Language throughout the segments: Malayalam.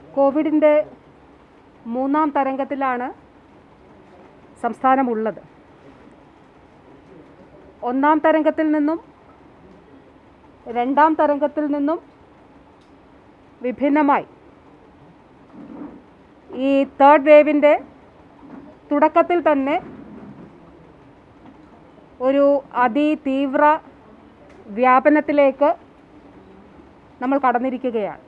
കോവിഡിൻ്റെ മൂന്നാം തരംഗത്തിലാണ് സംസ്ഥാനമുള്ളത് ഒന്നാം തരംഗത്തിൽ നിന്നും രണ്ടാം തരംഗത്തിൽ നിന്നും വിഭിന്നമായി ഈ തേർഡ് വേവിൻ്റെ തുടക്കത്തിൽ തന്നെ ഒരു അതിതീവ്ര വ്യാപനത്തിലേക്ക് നമ്മൾ കടന്നിരിക്കുകയാണ്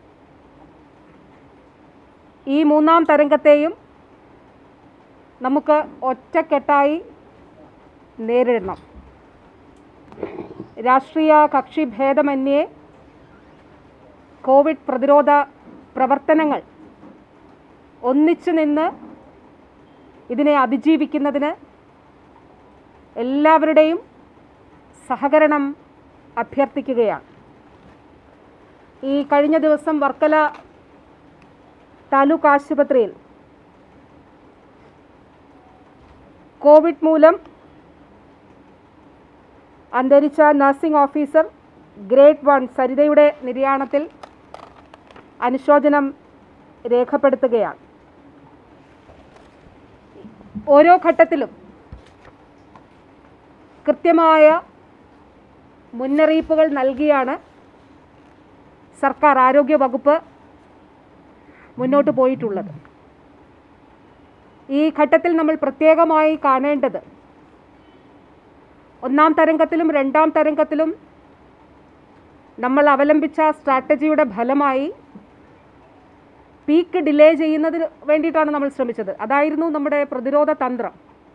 ഈ മൂന്നാം തരംഗത്തെയും നമുക്ക് ഒറ്റക്കെട്ടായി നേരിടണം രാഷ്ട്രീയ കക്ഷി ഭേദമന്യേ കോവിഡ് പ്രതിരോധ പ്രവർത്തനങ്ങൾ ഒന്നിച്ചു നിന്ന് ഇതിനെ അതിജീവിക്കുന്നതിന് എല്ലാവരുടെയും സഹകരണം അഭ്യർത്ഥിക്കുകയാണ് ഈ കഴിഞ്ഞ ദിവസം വർക്കല താലൂക്ക് ആശുപത്രിയിൽ കോവിഡ് മൂലം അന്തരിച്ച നഴ്സിംഗ് ഓഫീസർ ഗ്രേഡ് വൺ സരിതയുടെ നിര്യാണത്തിൽ അനുശോചനം രേഖപ്പെടുത്തുകയാണ് ഓരോ ഘട്ടത്തിലും കൃത്യമായ മുന്നറിയിപ്പുകൾ നൽകിയാണ് സർക്കാർ ആരോഗ്യ വകുപ്പ് മുന്നോട്ട് പോയിട്ടുള്ളത് ഈ ഘട്ടത്തിൽ നമ്മൾ പ്രത്യേകമായി കാണേണ്ടത് ഒന്നാം തരംഗത്തിലും രണ്ടാം തരംഗത്തിലും നമ്മൾ അവലംബിച്ച സ്ട്രാറ്റജിയുടെ ഫലമായി പീക്ക് ഡിലേ ചെയ്യുന്നതിന് വേണ്ടിയിട്ടാണ് നമ്മൾ ശ്രമിച്ചത് അതായിരുന്നു നമ്മുടെ പ്രതിരോധ തന്ത്രം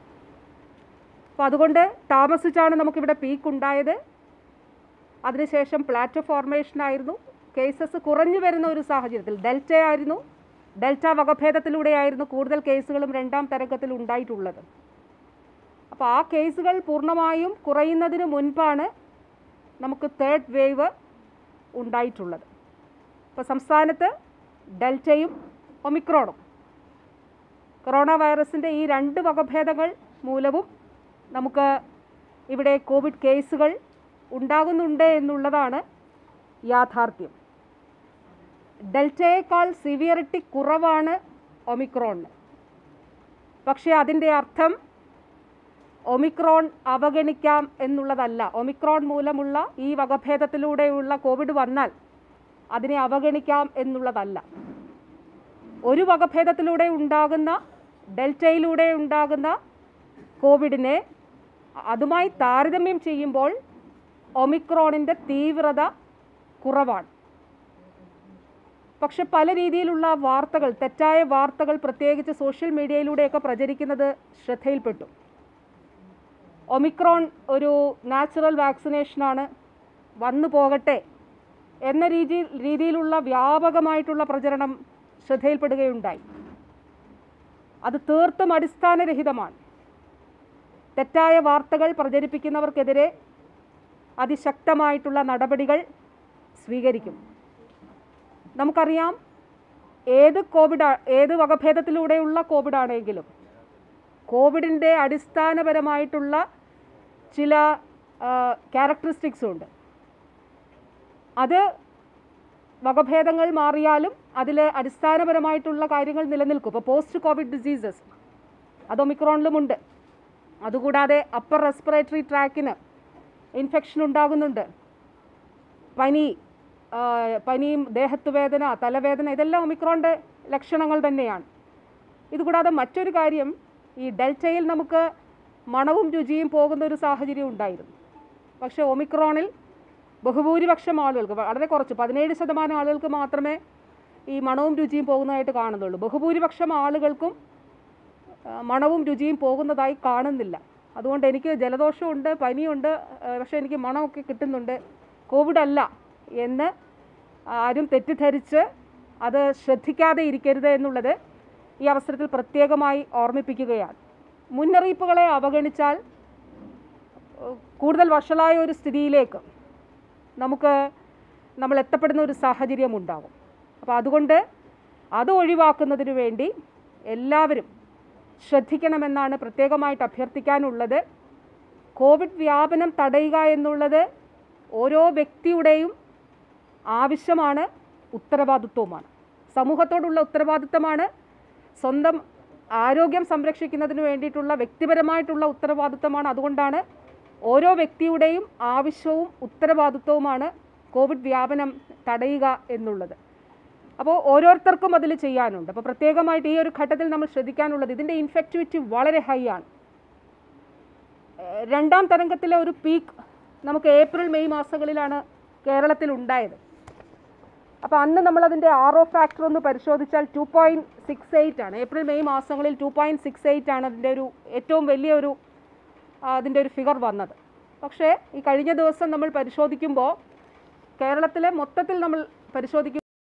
അപ്പോൾ അതുകൊണ്ട് താമസിച്ചാണ് നമുക്കിവിടെ പീക്ക് ഉണ്ടായത് അതിനുശേഷം പ്ലാറ്റോ ഫോർമേഷനായിരുന്നു കേസസ് കുറഞ്ഞു വരുന്ന ഒരു സാഹചര്യത്തിൽ ഡെൽറ്റ ആയിരുന്നു ഡെൽറ്റ വകഭേദത്തിലൂടെയായിരുന്നു കൂടുതൽ കേസുകളും രണ്ടാം തരംഗത്തിൽ ഉണ്ടായിട്ടുള്ളത് അപ്പോൾ ആ കേസുകൾ പൂർണ്ണമായും കുറയുന്നതിന് മുൻപാണ് നമുക്ക് തേർഡ് വേവ് ഉണ്ടായിട്ടുള്ളത് ഇപ്പോൾ സംസ്ഥാനത്ത് ഡെൽറ്റയും ഒമിക്രോണും കൊറോണ വൈറസിൻ്റെ ഈ രണ്ട് വകഭേദങ്ങൾ മൂലവും നമുക്ക് ഇവിടെ കോവിഡ് കേസുകൾ ഉണ്ടാകുന്നുണ്ട് എന്നുള്ളതാണ് യാഥാർത്ഥ്യം ഡെൽറ്റയേക്കാൾ സിവിയറിറ്റി കുറവാണ് ഒമിക്രോണിന് പക്ഷേ അതിൻ്റെ അർത്ഥം ഒമിക്രോൺ അവഗണിക്കാം എന്നുള്ളതല്ല ഒമിക്രോൺ മൂലമുള്ള ഈ വകഭേദത്തിലൂടെയുള്ള കോവിഡ് വന്നാൽ അതിനെ അവഗണിക്കാം എന്നുള്ളതല്ല ഒരു വകഭേദത്തിലൂടെ ഉണ്ടാകുന്ന ഡെൽറ്റയിലൂടെ ഉണ്ടാകുന്ന കോവിഡിനെ അതുമായി താരതമ്യം ചെയ്യുമ്പോൾ ഒമിക്രോണിൻ്റെ തീവ്രത കുറവാണ് പക്ഷെ പല രീതിയിലുള്ള വാർത്തകൾ തെറ്റായ വാർത്തകൾ പ്രത്യേകിച്ച് സോഷ്യൽ മീഡിയയിലൂടെയൊക്കെ പ്രചരിക്കുന്നത് ശ്രദ്ധയിൽപ്പെട്ടു ഒമിക്രോൺ ഒരു നാച്ചുറൽ വാക്സിനേഷനാണ് വന്നു പോകട്ടെ എന്ന രീതി രീതിയിലുള്ള വ്യാപകമായിട്ടുള്ള പ്രചരണം ശ്രദ്ധയിൽപ്പെടുകയുണ്ടായി അത് തീർത്തും അടിസ്ഥാനരഹിതമാണ് തെറ്റായ വാർത്തകൾ പ്രചരിപ്പിക്കുന്നവർക്കെതിരെ അതിശക്തമായിട്ടുള്ള നടപടികൾ സ്വീകരിക്കും നമുക്കറിയാം ഏത് കോവിഡ് ഏത് വകഭേദത്തിലൂടെയുള്ള കോവിഡ് ആണെങ്കിലും കോവിഡിൻ്റെ അടിസ്ഥാനപരമായിട്ടുള്ള ചില ക്യാരക്ടറിസ്റ്റിക്സും ഉണ്ട് അത് വകഭേദങ്ങൾ മാറിയാലും അതിൽ അടിസ്ഥാനപരമായിട്ടുള്ള കാര്യങ്ങൾ നിലനിൽക്കും ഇപ്പോൾ പോസ്റ്റ് കോവിഡ് ഡിസീസസ് അത് ഒമിക്രോണിലുമുണ്ട് അതുകൂടാതെ അപ്പർ റെസ്പിറേറ്ററി ട്രാക്കിന് ഇൻഫെക്ഷൻ ഉണ്ടാകുന്നുണ്ട് പനി ആ, പനിയും ദേഹത്ത് വേദന തലവേദന ഇതെല്ലാം ഒമിക്രോണിൻ്റെ ലക്ഷണങ്ങൾ തന്നെയാണ് ഇതുകൂടാതെ മറ്റൊരു കാര്യം ഈ ഡെൽറ്റയിൽ നമുക്ക് മണവും രുചിയും പോകുന്ന ഒരു സാഹചര്യം ഉണ്ടായിരുന്നു പക്ഷേ ഒമിക്രോണിൽ ബഹുഭൂരിപക്ഷം ആളുകൾക്ക് വളരെ കുറച്ച് പതിനേഴ് ശതമാനം ആളുകൾക്ക് മാത്രമേ ഈ മണവും രുചിയും പോകുന്നതായിട്ട് കാണുന്നുള്ളൂ ബഹുഭൂരിപക്ഷം ആളുകൾക്കും ആ, മണവും രുചിയും പോകുന്നതായി കാണുന്നില്ല അതുകൊണ്ട് എനിക്ക് ജലദോഷമുണ്ട് പനിയുണ്ട് ആ, പക്ഷേ എനിക്ക് മണമൊക്കെ കിട്ടുന്നുണ്ട് കോവിഡ് അല്ല എന്ന് ആരും തെറ്റിദ്ധരിച്ച് അത് ശ്രദ്ധിക്കാതെ ഇരിക്കരുത് എന്നുള്ളത് ഈ അവസരത്തിൽ പ്രത്യേകമായി ഓർമ്മിപ്പിക്കുകയാണ് മുന്നറിയിപ്പുകളെ അവഗണിച്ചാൽ ഏഹ്, കൂടുതൽ വഷളായ ഒരു സ്ഥിതിയിലേക്ക് നമുക്ക് നമ്മൾ എത്തപ്പെടുന്ന ഒരു സാഹചര്യം ഉണ്ടാകും അപ്പോൾ അതുകൊണ്ട് അത് ഒഴിവാക്കുന്നതിന് വേണ്ടി എല്ലാവരും ശ്രദ്ധിക്കണമെന്നാണ് പ്രത്യേകമായിട്ട് അഭ്യർത്ഥിക്കാനുള്ളത് കോവിഡ് വ്യാപനം തടയുക എന്നുള്ളത് ഓരോ വ്യക്തിയുടെയും ആവശ്യമാണ് ഉത്തരവാദിത്വവുമാണ് സമൂഹത്തോടുള്ള ഉത്തരവാദിത്തമാണ് സ്വന്തം ആരോഗ്യം സംരക്ഷിക്കുന്നതിന് വേണ്ടിയിട്ടുള്ള വ്യക്തിപരമായിട്ടുള്ള ഉത്തരവാദിത്തമാണ് അതുകൊണ്ടാണ് ഓരോ വ്യക്തിയുടെയും ആവശ്യവും ഉത്തരവാദിത്വവുമാണ് കോവിഡ് വ്യാപനം തടയുക എന്നുള്ളത് അപ്പോൾ ഓരോരുത്തർക്കും അതിൽ ചെയ്യാനുണ്ട് അപ്പോൾ പ്രത്യേകമായിട്ട് ഈ ഒരു ഘട്ടത്തിൽ നമ്മൾ ശ്രദ്ധിക്കാനുള്ളത് ഇതിൻ്റെ ഇൻഫെക്റ്റിവിറ്റി വളരെ ഹൈ ആണ് ഏഹ് രണ്ടാം തരംഗത്തിലെ ഒരു പീക്ക് നമുക്ക് ഏപ്രിൽ മെയ് മാസങ്ങളിലാണ് കേരളത്തിൽ ഉണ്ടായത് അപ്പോൾ അന്ന് നമ്മളതിൻ്റെ ആർ ഒ ഫാക്ടർ ഒന്ന് പരിശോധിച്ചാൽ ടു പോയിൻറ്റ് സിക്സ് എയ്റ്റ് ആണ് ഏപ്രിൽ മെയ് മാസങ്ങളിൽ ടു പോയിൻറ്റ് സിക്സ് എയ്റ്റ് ആണ് അതിൻ്റെ ഒരു ഏറ്റവും വലിയൊരു ആ, അതിൻ്റെ ഒരു ഫിഗർ വന്നത് പക്ഷേ ഈ കഴിഞ്ഞ ദിവസം നമ്മൾ പരിശോധിക്കുമ്പോൾ കേരളത്തിലെ മൊത്തത്തിൽ നമ്മൾ പരിശോധിക്കും